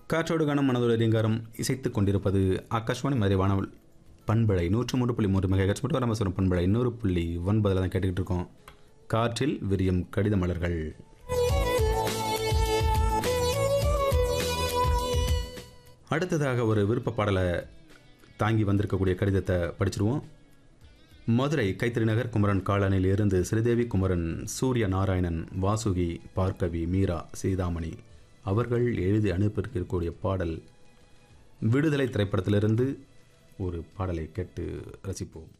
காற்றோடு கனம் மனதோடு ரீங்காரம் இசைத்துக் கொண்டிருப்பது ஆகாஷ்வாணி மதுரை வானவல் பண்பலை நூற்று மூன்று புள்ளி மூன்று மெகா ஹெட்ஸ் மட்டும் ராமேஸ்வரம் பண்பலை நூறு புள்ளி ஒன்பதில் தான் கேட்டுக்கிட்டு இருக்கோம் காற்றில் விரியும் கடித மலர்கள் அடுத்ததாக ஒரு விருப்ப பாடலை தாங்கி வந்திருக்கக்கூடிய கடிதத்தை படிச்சிருவோம் மதுரை கைத்தறி நகர் குமரன் காலனில் இருந்து ஸ்ரீதேவி குமரன் சூரிய நாராயணன் வாசுகி பார்க்கவி மீரா சீதாமணி அவர்கள் எழுதி அனுப்பியிருக்கக்கூடிய பாடல் விடுதலை திரைப்படத்திலிருந்து ஒரு பாடலை கேட்டு ரசிப்போம்